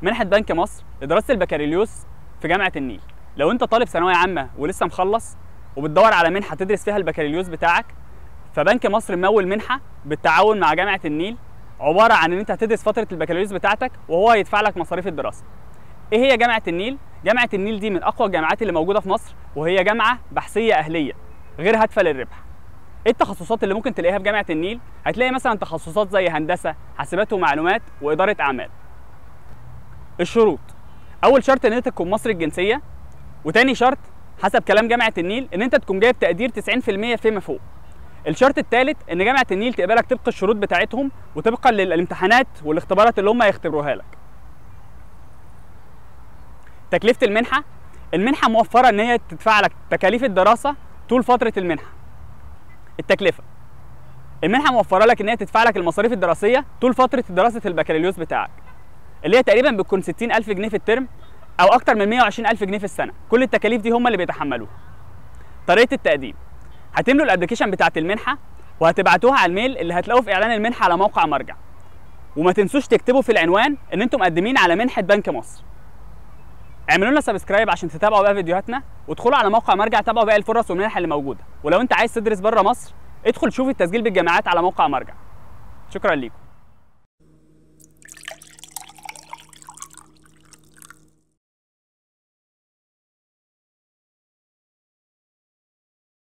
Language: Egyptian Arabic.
منحة بنك مصر لدراسة البكالوريوس في جامعة النيل لو انت طالب ثانوية عامة ولسه مخلص وبتدور على منحة تدرس فيها البكالوريوس بتاعك فبنك مصر ممول منحة بالتعاون مع جامعة النيل عبارة عن ان انت هتدرس فترة البكالوريوس بتاعتك وهو هيدفع لك مصاريف الدراسة ايه هي جامعة النيل؟ جامعة النيل دي من اقوى الجامعات اللي موجودة في مصر وهي جامعة بحثية اهلية غير هادفة للربح ايه التخصصات اللي ممكن تلاقيها في جامعة النيل؟ هتلاقي مثلا تخصصات زي هندسة حاسبات ومعلومات وإدارة أعمال الشروط اول شرط ان انت تكون مصري الجنسيه وتاني شرط حسب كلام جامعه النيل ان انت تكون جايب تقدير 90% فيما فوق الشرط الثالث ان جامعه النيل تقبلك طبق الشروط بتاعتهم وطبقا للامتحانات والاختبارات اللي هم هيختبروها لك تكلفه المنحه المنحه موفره ان هي تدفع لك تكاليف الدراسه طول فتره المنحه التكلفه المنحه موفره لك ان هي تدفع لك المصاريف الدراسيه طول فتره دراسه البكالوريوس بتاعك اللي هي تقريبا بتكون 60000 جنيه في الترم او اكتر من 120000 جنيه في السنه كل التكاليف دي هم اللي بيتحملوها طريقه التقديم هتملوا الابلكيشن بتاعه المنحه وهتبعتوها على الميل اللي هتلاقوه في اعلان المنحه على موقع مرجع وما تنسوش تكتبوا في العنوان ان انتم مقدمين على منحه بنك مصر اعملوا لنا سبسكرايب عشان تتابعوا بقى فيديوهاتنا وادخلوا على موقع مرجع تابعوا باقي الفرص والمنح اللي موجوده ولو انت عايز تدرس بره مصر ادخل شوف التسجيل بالجامعات على موقع مرجع شكرا ليكم